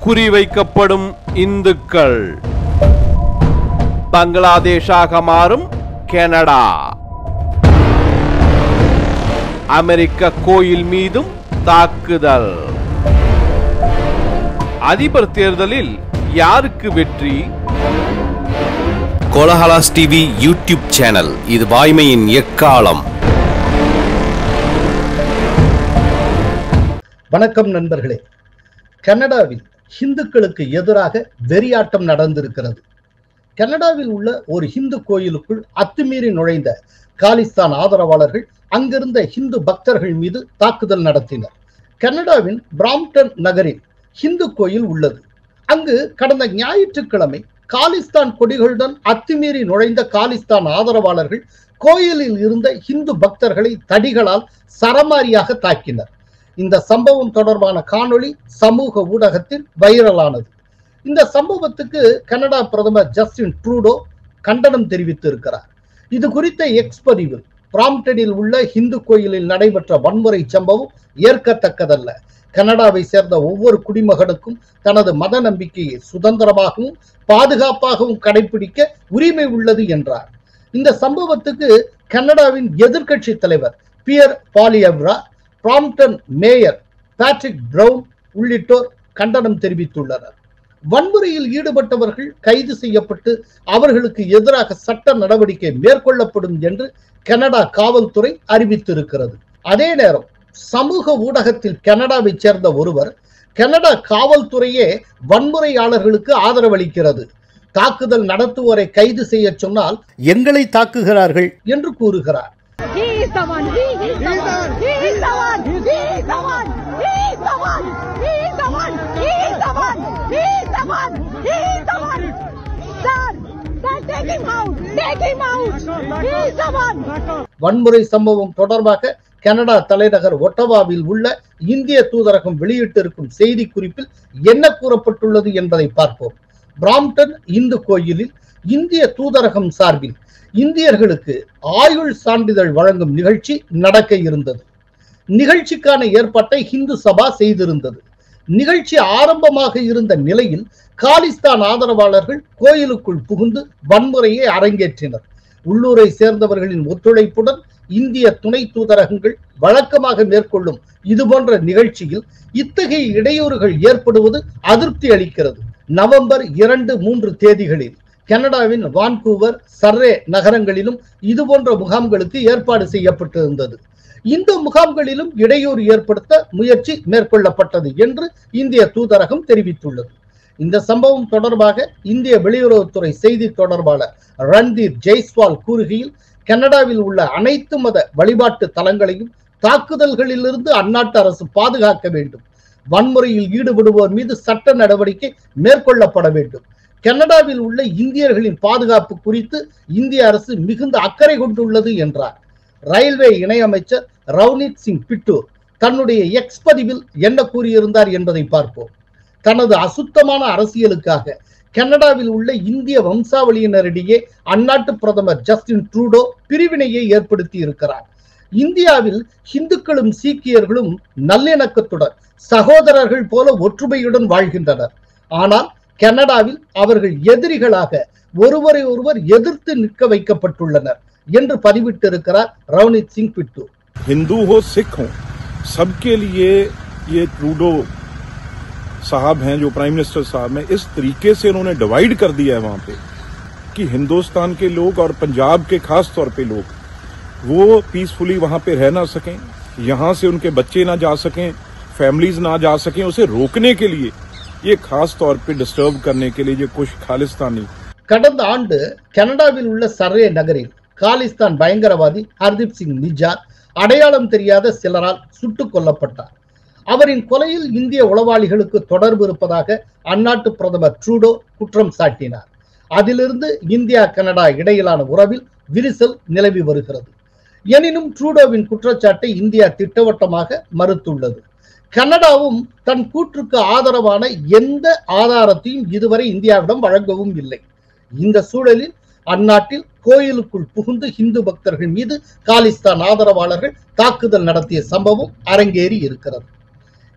குறிவைக்கப்படும் இந்துக்கள் பங்களாதேஷாக மாறும் கனடா அமெரிக்க கோயில் மீதும் தாக்குதல் அதிபர் தேர்தலில் யாருக்கு வெற்றி கோலஹலாஸ் டிவி யூடியூப் சேனல் இது வாய்மையின் எக்காலம் வணக்கம் நண்பர்களே கனடாவில் இந்துக்களுக்கு எதிராக வெறியாட்டம் நடந்திருக்கிறது கனடாவில் உள்ள ஒரு இந்து கோயிலுக்குள் அத்துமீறி நுழைந்த காலிஸ்தான் ஆதரவாளர்கள் அங்கிருந்த இந்து பக்தர்கள் மீது தாக்குதல் நடத்தினர் கனடாவின் பிராம்டன் நகரில் இந்து கோயில் உள்ளது அங்கு கடந்த ஞாயிற்றுக்கிழமை காலிஸ்தான் கொடிகளுடன் அத்துமீறி நுழைந்த காலிஸ்தான் ஆதரவாளர்கள் கோயிலில் இருந்த இந்து பக்தர்களை தடிகளால் சரமாரியாக தாக்கினர் இந்த சம்பவம் தொடர்பான காணொளி சமூக ஊடகத்தில் வைரலானது இந்த சம்பவத்துக்கு கனடா பிரதமர் ஜஸ்டின் ட்ரூடோ கண்டனம் தெரிவித்து இருக்கிறார் இது குறித்த எக்ஸ் பதிவில் பிராம்டனில் உள்ள இந்து கோயிலில் நடைபெற்ற வன்முறை சம்பவம் ஏற்கத்தக்கதல்ல கனடாவை சேர்ந்த ஒவ்வொரு குடிமகனுக்கும் தனது மத நம்பிக்கையை சுதந்திரமாகவும் பாதுகாப்பாகவும் கடைபிடிக்க உரிமை உள்ளது என்றார் இந்த சம்பவத்துக்கு கனடாவின் எதிர்க்கட்சி தலைவர் Pierre Poilievre Brampton mayor Patrick Brown உள்ளிட்டோர் கண்டனம் தெரிவித்துள்ளனர் வன்முறையில் ஈடுபட்டவர்கள் கைது செய்யப்பட்டு அவர்களுக்கு எதிராக சட்ட நடவடிக்கை மேற்கொள்ளப்படும் என்று கனடா காவல்துறை அறிவித்திருக்கிறது அதே நேரம் சமூக ஊடகத்தில் கனடாவைச் சேர்ந்த ஒருவர் கனடா காவல்துறையே வன்முறையாளர்களுக்கு ஆதரவளிக்கிறது தாக்குதல் நடத்துவோரை கைது செய்ய சொன்னால் எங்களை தாக்குகிறார்கள் என்று கூறுகிறார் He is the one. He is the one. He is the one. He is the one. He is the one. He is the one. He is the one. He is the one. He is the one. Sir, sir, take him out. Take him out. He is the one. வன்முறை சம்பவம் தொடர்பாக Canada தலைநகர் ஒட்டவாவில் உள்ள இந்திய தூதரகம் வெளியிட்டிருக்கும் செய்தி குறிப்பில் என்ன கூறப்பட்டுள்ளது என்பதை பார்ப்போம் பிராம்டன் இந்து கோயிலில் இந்திய தூதரகம் சார்பில் இந்தியர்களுக்கு ஆயுள் சான்றிதழ் வழங்கும் நிகழ்ச்சி நடக்க இருந்தது நிகழ்ச்சிக்கான ஏற்பாட்டை ஹிந்து சபா செய்திருந்தது நிகழ்ச்சி ஆரம்பமாக இருந்த நிலையில் காலிஸ்தான் ஆதரவாளர்கள் கோயிலுக்குள் புகுந்து வன்முறையை அரங்கேற்றினர் உள்ளூரை சேர்ந்தவர்களின் ஒத்துழைப்புடன் இந்திய துணை தூதரகங்கள் வழக்கமாக மேற்கொள்ளும் இதுபோன்ற நிகழ்ச்சியில் இத்தகைய இடையூறுகள் ஏற்படுவது அதிருப்தி அளிக்கிறது நவம்பர் இரண்டு மூன்று தேதிகளில் கனடாவின் வான்கூவர் சர்ரே நகரங்களிலும் இதுபோன்ற முகாம்களுக்கு ஏற்பாடு செய்யப்பட்டிருந்தது இந்த முகாம்களிலும் இடையூறு ஏற்படுத்த முயற்சி மேற்கொள்ளப்பட்டது என்று இந்திய தூதரகம் தெரிவித்துள்ளது இந்த சம்பவம் தொடர்பாக இந்திய வெளியுறவுத்துறை செய்தி தொடர்பாளர் ரன்தீப் ஜெய்ஸ்வால் கூறுகையில் கனடாவில் உள்ள அனைத்து மத வழிபாட்டு தலங்களையும் தாக்குதல்களிலிருந்து அந்நாட்டு அரசு பாதுகாக்க வேண்டும் வன்முறையில் ஈடுபடுவோர் மீது சட்ட நடவடிக்கை மேற்கொள்ளப்பட வேண்டும் கனடாவில் உள்ள இந்தியர்களின் பாதுகாப்பு குறித்து இந்திய அரசு மிகுந்த அக்கறை கொண்டுள்ளது என்றார் ரயில்வே இணையமைச்சர் ரவ்னீத் சிங் பிட்டூர் தன்னுடைய எக்ஸ் பதிவில் என்ன கூறியிருந்தார் என்பதை பார்ப்போம் தனது அசுத்தமான அரசியலுக்காக கனடாவில் உள்ள இந்திய வம்சாவளியினரிடையே அந்நாட்டு பிரதமர் ஜஸ்டின் ட்ரூடோ பிரிவினையை ஏற்படுத்தி இருக்கிறார் இந்தியாவில் இந்துக்களும் சீக்கியர்களும் நல்லிணக்கத்துடன் சகோதரர்கள் போல ஒற்றுமையுடன் வாழ்கின்றனர் ஆனால் கனடாவில் அவர்கள் எதிரிகளாக ஒருவரை ஒருவர் எதிர்த்து நிற்க வைக்கப்பட்டுள்ளனர் என்று பதிவிட்டிருக்கிறார் ரவ்னீத் சிங் பிட்டு हिंदू हो सिख हो सबके लिए ये ट्रूडो साहब हैं जो प्राइम मिनिस्टर साहब हैं इस तरीके से उन्होंने डिवाइड कर दिया है वहां पे कि हिंदुस्तान के लोग और पंजाब के खास तौर पे लोग वो पीसफुली वहां पे रह ना सकें यहां से उनके बच्चे ना जा सकें फैमिलीज ना जा सकें उसे रोकने के लिए ये खास तौर पे डिस्टर्ब करने के लिए जो कुछ खालिस्तानी கடந்த ஆண்டு கனடாவில் உள்ள சர்ரே நகரில் காலிஸ்தான் பயங்கரவாதி ஹர்தீப் சிங் நிஜார் அடையாளம் தெரியாத சிலரால் சுட்டுக் கொல்லப்பட்டார் அவரின் கொலையில் இந்திய உளவாளிகளுக்கு தொடர்பு இருப்பதாக அந்நாட்டு பிரதமர் ட்ரூடோ குற்றம் சாட்டினார் அதிலிருந்து இந்தியா கனடா இடையிலான உறவில் விரிசல் நிலவி வருகிறது எனினும் ட்ரூடோவின் குற்றச்சாட்டை இந்தியா திட்டவட்டமாக மறுத்துள்ளது கனடாவும் தன் கூற்றுக்கு ஆதரவான எந்த ஆதாரத்தையும் இதுவரை இந்தியாவிடம் வழங்கவும் இல்லை இந்த சூழலில் அந்நாட்டில் கோயிலுக்குள் புகுந்து இந்து பக்தர்கள் மீது காலிஸ்தான் ஆதரவாளர்கள் தாக்குதல் நடத்திய சம்பவம் அரங்கேறி இருக்கிறது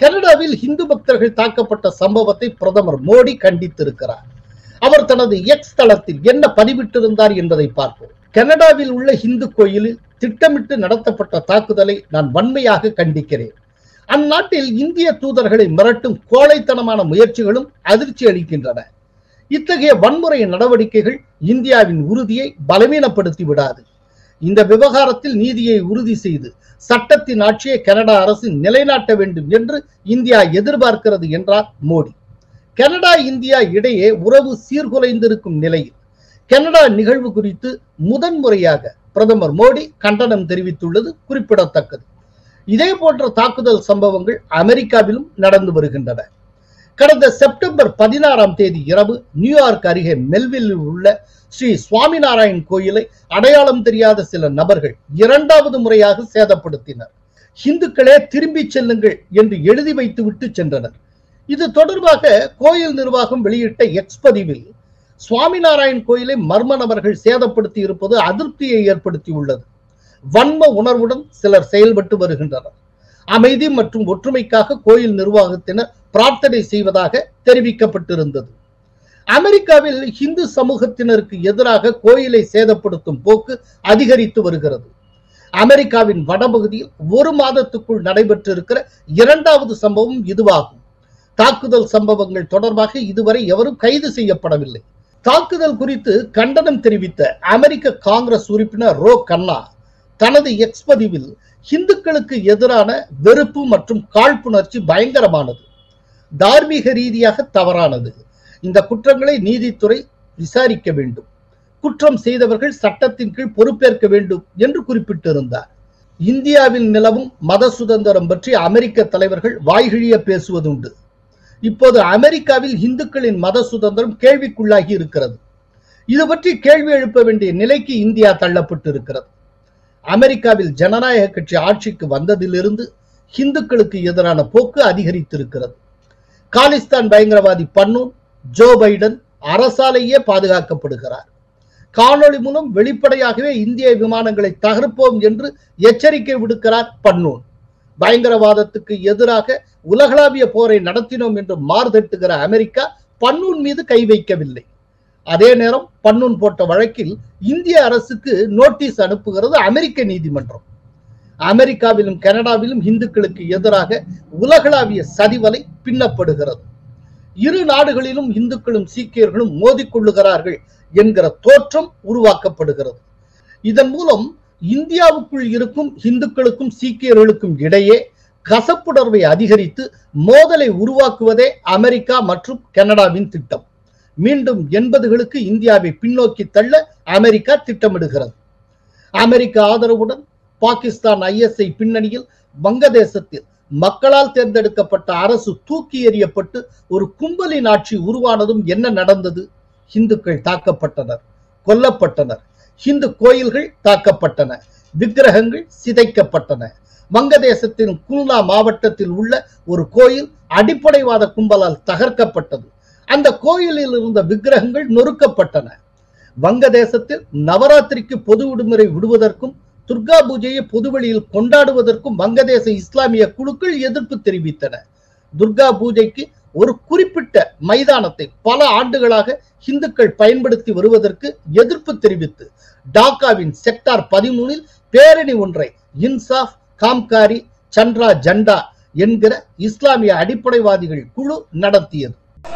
கனடாவில் இந்து பக்தர்கள் தாக்கப்பட்ட சம்பவத்தை பிரதமர் மோடி கண்டித்திருக்கிறார் அவர் தனது எக்ஸ் தளத்தில் என்ன பதிவிட்டிருந்தார் என்பதை பார்ப்போம் கனடாவில் உள்ள இந்து கோயிலில் திட்டமிட்டு நடத்தப்பட்ட தாக்குதலை நான் வன்மையாக கண்டிக்கிறேன் அந்நாட்டில் இந்திய தூதர்களை மிரட்டும் கோழைத்தனமான முயற்சிகளும் அதிர்ச்சி அளிக்கின்றன இத்தகைய வன்முறை நடவடிக்கைகள் இந்தியாவின் உறுதியை பலவீனப்படுத்தி விடாது இந்த விவகாரத்தில் நீதியை உறுதி செய்து சட்டத்தின் ஆட்சியை கனடா அரசு நிலைநாட்ட வேண்டும் என்று இந்தியா எதிர்பார்க்கிறது என்றார் மோடி கனடா இந்தியா இடையே உறவு சீர்குலைந்திருக்கும் நிலையில் கனடா நிகழ்வு குறித்து முதன்முறையாக பிரதமர் மோடி கண்டனம் தெரிவித்துள்ளது குறிப்பிடத்தக்கது இதே போன்ற தாக்குதல் சம்பவங்கள் அமெரிக்காவிலும் நடந்து வருகின்றன கடந்த செப்டம்பர் பதினாறாம் தேதி இரவு நியூயார்க் அருகே மெல்வில்லில் உள்ள ஸ்ரீ சுவாமிநாராயண் கோயிலை அடையாளம் தெரியாத சில நபர்கள் இரண்டாவது முறையாக சேதப்படுத்தினர் இந்துக்களே திரும்பிச் செல்லுங்கள் என்று எழுதி வைத்துவிட்டு சென்றனர் இது தொடர்பாக கோயில் நிர்வாகம் வெளியிட்ட எக்ஸ் பதிவில் சுவாமிநாராயண் கோயிலை மர்ம நபர்கள் சேதப்படுத்தி இருப்பது அதிருப்தியை ஏற்படுத்தியுள்ளது வன்ம உணர்வுடன் சிலர் செயல்பட்டு வருகின்றனர் அமைதி மற்றும் ஒற்றுமைக்காக கோயில் நிர்வாகத்தினர் பிரார்த்தனை செய்வதாக தெரிவிக்கப்பட்டிருந்தது அமெரிக்காவில் இந்து சமூகத்தினருக்கு எதிராக கோயிலை சேதப்படுத்தும் போக்கு அதிகரித்து வருகிறது அமெரிக்காவின் வடபகுதியில் ஒரு மாதத்துக்குள் நடைபெற்றிருக்கிற இரண்டாவது சம்பவம் இதுவாகும் தாக்குதல் சம்பவங்கள் தொடர்பாக இதுவரை எவரும் கைது செய்யப்படவில்லை தாக்குதல் குறித்து கண்டனம் தெரிவித்த அமெரிக்க காங்கிரஸ் உறுப்பினர் ரோ கண்ணா தனது எக்ஸ் பதிவில் இந்துக்களுக்கு எதிரான வெறுப்பு மற்றும் காழ்ப்புணர்ச்சி பயங்கரமானது தார்மீக ரீதியாக தவறானது இந்த குற்றங்களை நீதித்துறை விசாரிக்க வேண்டும் குற்றம் செய்தவர்கள் சட்டத்தின் கீழ் பொறுப்பேற்க வேண்டும் என்று குறிப்பிட்டிருந்தார் இந்தியாவில் நிலவும் மத சுதந்திரம் பற்றி அமெரிக்க தலைவர்கள் வாய்கிழிய பேசுவதுண்டு இப்போது அமெரிக்காவில் இந்துக்களின் மத சுதந்திரம் கேள்விக்குள்ளாகி இருக்கிறது இது பற்றி கேள்வி எழுப்ப வேண்டிய நிலைக்கு இந்தியா தள்ளப்பட்டு இருக்கிறது அமெரிக்காவில் ஜனநாயக கட்சி ஆட்சிக்கு வந்ததிலிருந்து இந்துக்களுக்கு எதிரான போக்கு அதிகரித்திருக்கிறது காலிஸ்தான் பயங்கரவாதி பன்னூன் ஜோ பைடன் அரசாலேயே பாதுகாக்கப்படுகிறார் காணொளி மூலம் வெளிப்படையாகவே இந்திய விமானங்களை தகர்ப்போம் என்று எச்சரிக்கை விடுக்கிறார் பன்னூன் பயங்கரவாதத்துக்கு எதிராக உலகளாவிய போரை நடத்தினோம் என்று மார்தட்டுகிற அமெரிக்கா பன்னூன் மீது கை வைக்கவில்லை அதே நேரம் பன்னூன் போட்ட வழக்கில் இந்திய அரசுக்கு நோட்டீஸ் அனுப்புகிறது அமெரிக்க நீதிமன்றம் அமெரிக்காவிலும் கனடாவிலும் இந்துக்களுக்கு எதிராக உலகளாவிய சதிவலை பின்னப்படுகிறது இரு நாடுகளிலும் இந்துக்களும் சீக்கியர்களும் மோதிக்கொள்ளுகிறார்கள் என்கிற தோற்றம் உருவாக்கப்படுகிறது இதன் மூலம் இந்தியாவுக்குள் இருக்கும் இந்துக்களுக்கும் சீக்கியர்களுக்கும் இடையே கசப்புணர்வை அதிகரித்து மோதலை உருவாக்குவதே அமெரிக்கா மற்றும் கனடாவின் திட்டம் மீண்டும் எண்பதுகளுக்கு இந்தியாவை பின்னோக்கி தள்ள அமெரிக்கா திட்டமிடுகிறது அமெரிக்க ஆதரவுடன் பாகிஸ்தான் ஐஎஸ்ஐ பின்னணியில் வங்கதேசத்தில் மக்களால் தேர்ந்தெடுக்கப்பட்ட அரசு தூக்கி எறியப்பட்டு ஒரு கும்பலின் ஆட்சி உருவானதும் என்ன நடந்தது இந்துக்கள் தாக்கப்பட்டனர் கொல்லப்பட்டனர் இந்து கோயில்கள் தாக்கப்பட்டன விக்கிரகங்கள் சிதைக்கப்பட்டன வங்கதேசத்தின் குல்னா மாவட்டத்தில் உள்ள ஒரு கோயில் அடிப்படைவாத கும்பலால் தகர்க்கப்பட்டது அந்த கோயிலில் இருந்த விக்கிரகங்கள் நொறுக்கப்பட்டன வங்கதேசத்தில் நவராத்திரிக்கு பொது விடுமுறை விடுவதற்கும் துர்கா பூஜையை பொதுவெளியில் கொண்டாடுவதற்கும் வங்கதேச இஸ்லாமிய குழுக்கள் எதிர்ப்பு தெரிவித்தன துர்கா பூஜைக்கு ஒரு குறிப்பிட்ட மைதானத்தை பல ஆண்டுகளாக இந்துக்கள் பயன்படுத்தி வருவதற்கு எதிர்ப்பு தெரிவித்து டாக்காவின் செக்டார் பதிமூனில் பேரணி ஒன்றை இன்சாஃப் காம்காரி சந்திரா ஜண்டா என்கிற இஸ்லாமிய அடிப்படைவாதிகள் குழு நடத்தியது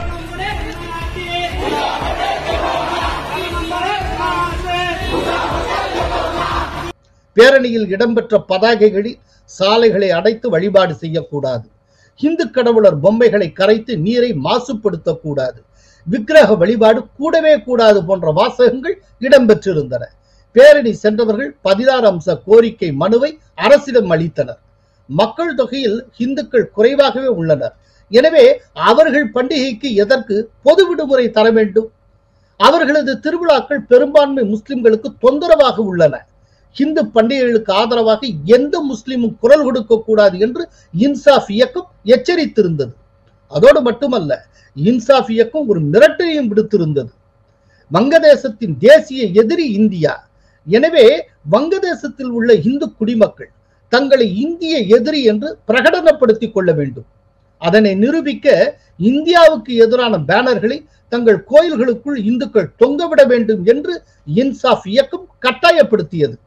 பேரணியில் இடம்பெற்ற பதாகைகளில் சாலைகளை அடைத்து வழிபாடு செய்யக்கூடாது இந்து கடவுளர் பொம்மைகளை கரைத்து நீரை மாசுபடுத்தக்கூடாது விக்கிரக வழிபாடு கூடவே கூடாது போன்ற வாசகங்கள் இடம்பெற்றிருந்தன பேரணி சென்றவர்கள் பதினாறு அம்ச கோரிக்கை மனுவை அரசிடம் அளித்தனர் மக்கள் தொகையில் இந்துக்கள் குறைவாகவே உள்ளனர் எனவே அவர்கள் பண்டிகைக்கு எதற்கு பொது விடுமுறை தர வேண்டும் அவர்களது திருவிழாக்கள் பெரும்பான்மை முஸ்லிம்களுக்கு தொந்தரவாக உள்ளன இந்து பண்டிகைகளுக்கு ஆதரவாக எந்த முஸ்லிமும் குரல் கொடுக்க கூடாது என்று இன்சாஃப் இயக்கம் எச்சரித்திருந்தது அதோடு மட்டுமல்ல இன்சாஃப் இயக்கம் ஒரு மிரட்டலையும் விடுத்திருந்தது வங்கதேசத்தின் தேசிய எதிரி இந்தியா எனவே வங்கதேசத்தில் உள்ள இந்து குடிமக்கள் தங்களை இந்திய எதிரி என்று பிரகடனப்படுத்திக் கொள்ள வேண்டும் அதனை நிரூபிக்க இந்தியாவுக்கு எதிரான பேனர்களை தங்கள் கோயில்களுக்குள் இந்துக்கள் தொங்கவிட வேண்டும் என்று இன்சாஃப் இயக்கம் கட்டாயப்படுத்தியது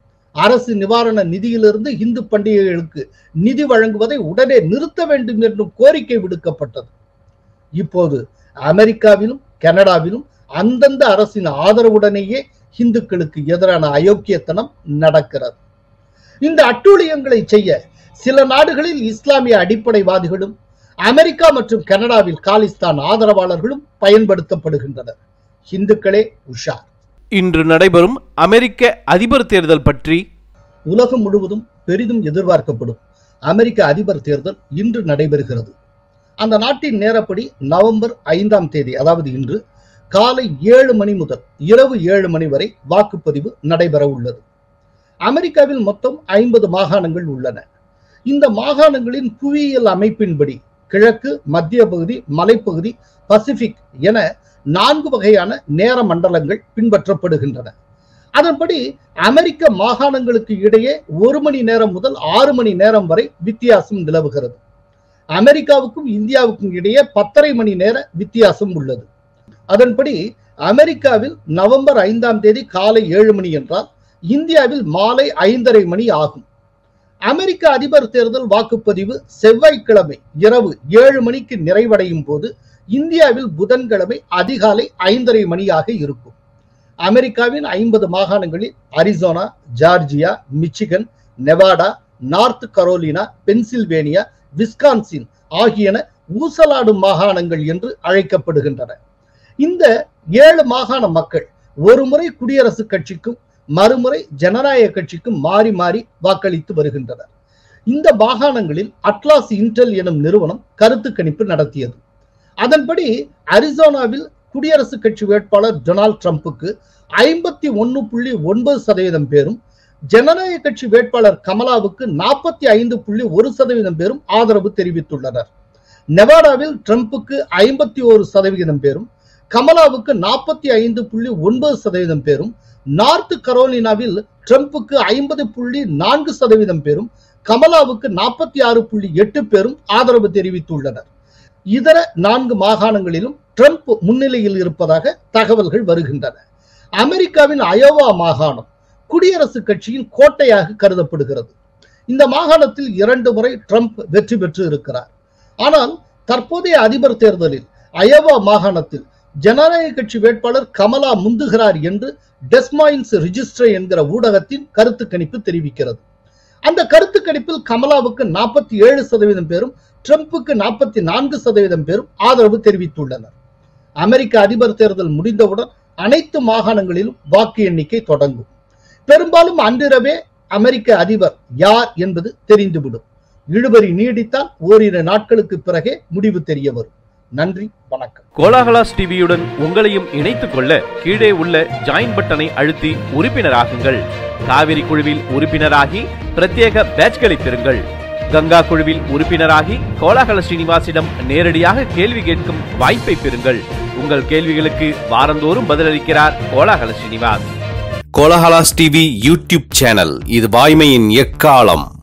அரசு நிவாரண நிதியிலிருந்து இந்து பண்டிகைகளுக்கு நிதி வழங்குவதை உடனே நிறுத்த வேண்டும் என்றும் கோரிக்கை விடுக்கப்பட்டது இப்போது அமெரிக்காவிலும் கனடாவிலும் அந்தந்த அரசின் ஆதரவுடனேயே இந்துக்களுக்கு எதிரான அயோக்கியத்தனம் நடக்கிறது இந்த அட்டூழியங்களை செய்ய சில நாடுகளில் இஸ்லாமிய அடிப்படைவாதிகளும் அமெரிக்கா மற்றும் கனடாவில் காலிஸ்தான் ஆதரவாளர்களும் பயன்படுத்தப்படுகின்றனர் இந்துக்களே உஷார் இன்று நடைபெறும் அமெரிக்க அதிபர் தேர்தல் பற்றி உலகம் முழுவதும் பெரிதும் எதிர்பார்க்கப்படும் அமெரிக்க அதிபர் தேர்தல் இன்று நடைபெறுகிறது அந்த நாட்டின் நேரப்படி நவம்பர் ஐந்தாம் தேதி அதாவது இன்று காலை ஏழு மணி முதல் இரவு ஏழு மணி வரை வாக்குப்பதிவு நடைபெற உள்ளது அமெரிக்காவில் மொத்தம் ஐம்பது மாகாணங்கள் உள்ளன இந்த மாகாணங்களின் புவியியல் அமைப்பின்படி கிழக்கு மத்திய பகுதி மலைப்பகுதி பசிபிக் என நான்கு வகையான நேர மண்டலங்கள் பின்பற்றப்படுகின்றன அதன்படி அமெரிக்க மாகாணங்களுக்கு இடையே ஒரு மணி நேரம் முதல் ஆறு மணி நேரம் வரை வித்தியாசம் நிலவுகிறது அமெரிக்காவுக்கும் இந்தியாவுக்கும் இடையே பத்தரை மணி நேர வித்தியாசம் உள்ளது அதன்படி அமெரிக்காவில் நவம்பர் ஐந்தாம் தேதி காலை ஏழு மணி என்றால் இந்தியாவில் மாலை ஐந்தரை மணி ஆகும் அமெரிக்க அதிபர் தேர்தல் வாக்குப்பதிவு செவ்வாய்க்கிழமை இரவு ஏழு மணிக்கு நிறைவடையும் போது இந்தியாவில் புதன்கிழமை அதிகாலை ஐந்தரை மணியாக இருக்கும் அமெரிக்காவின் ஐம்பது மாகாணங்களில் Arizona Georgia Michigan Nevada North Carolina Pennsylvania Wisconsin ஆகியன ஊசலாடும் மாகாணங்கள் என்று அழைக்கப்படுகின்றன இந்த ஏழு மாகாண மக்கள் ஒரு முறை குடியரசுக் கட்சிக்கும் மறுமுறை ஜனநாயக கட்சிக்கும் மாறி மாறி வாக்களித்து வருகின்றனர் இந்த மாகாணங்களில் அட்லாஸ் இன்டெல் எனும் நிறுவனம் கருத்து கணிப்பு நடத்தியது அதன்படி அரிசோனாவில் குடியரசுக் கட்சி வேட்பாளர் டொனால்ட் ட்ரம்ப்புக்கு ஐம்பத்தி ஒன்னு புள்ளி ஒன்பது சதவீதம் பேரும் ஜனநாயக கட்சி வேட்பாளர் கமலாவுக்கு நாற்பத்தி ஐந்து புள்ளி ஒரு சதவீதம் பேரும் ஆதரவு தெரிவித்துள்ளனர் நெவாடாவில் ட்ரம்ப்புக்கு ஐம்பத்தி ஒரு சதவிகிதம் பேரும் கமலாவுக்கு நாற்பத்தி ஐந்து புள்ளி ஒன்பது சதவீதம் பேரும் நார்த் கரோலினாவில் ட்ரம்ப்புக்கு ஐம்பது புள்ளி நான்கு சதவீதம் பேரும் கமலாவுக்கு நாற்பத்தி ஆறு புள்ளி எட்டு பேரும் ஆதரவு தெரிவித்துள்ளனர் இதர நான்கு மாகாணங்களிலும் ட்ரம்ப் முன்னிலையில் இருப்பதாக தகவல்கள் வருகின்றன அமெரிக்காவின் அயோவா மாகாணம் குடியரசுக் கட்சியின் கோட்டையாக கருதப்படுகிறது இந்த மாகாணத்தில் இரண்டு முறை ட்ரம்ப் வெற்றி பெற்று இருக்கிறார் ஆனால் தற்போதைய அதிபர் தேர்தலில் அயோவா மாகாணத்தில் ஜனநாயக கட்சி வேட்பாளர் கமலா முந்துகிறார் என்று டெஸ்மாயின்ஸ் ரிஜிஸ்டர் என்கிற ஊடகத்தின் கருத்து கணிப்பு தெரிவிக்கிறது அந்த கருத்து கணிப்பில் கமலாவுக்கு நாற்பத்தி ஏழு சதவீதம் பேரும் ட்ரம்ப்புக்கு நாற்பத்தி நான்கு சதவீதம் பேரும் ஆதரவு தெரிவித்துள்ளனர் அமெரிக்க அதிபர் தேர்தல் முடிந்தவுடன் அனைத்து மாகாணங்களிலும் வாக்கு எண்ணிக்கை தொடங்கும் பெரும்பாலும் அன்றிரவே அமெரிக்க அதிபர் யார் என்பது தெரிந்துவிடும் இழுபறி நீடித்தால் ஓரிரு நாட்களுக்கு பிறகே முடிவு தெரிய வரும் நன்றி வணக்கம் கோலாகலாஸ் டிவியுடன் உங்களையும் இணைத்துக் கொள்ள கீழே உள்ள ஜாயின் பட்டனை அழுத்தி உறுப்பினராகுங்கள் காவிரி குழுவில் உறுப்பினராகி பிரத்யேக பேட்ச்களை பெறுங்கள் கங்கா குழுவில் உறுப்பினராகி கோலாகல ஸ்ரீனிவாசிடம் நேரடியாக கேள்வி கேட்கும் வாய்ப்பை பெறுங்கள் உங்கள் கேள்விகளுக்கு வாரந்தோறும் பதிலளிக்கிறார் Kolahala Srinivas Kolahalas TV YouTube channel இது வாய்மையின் எக்காலம்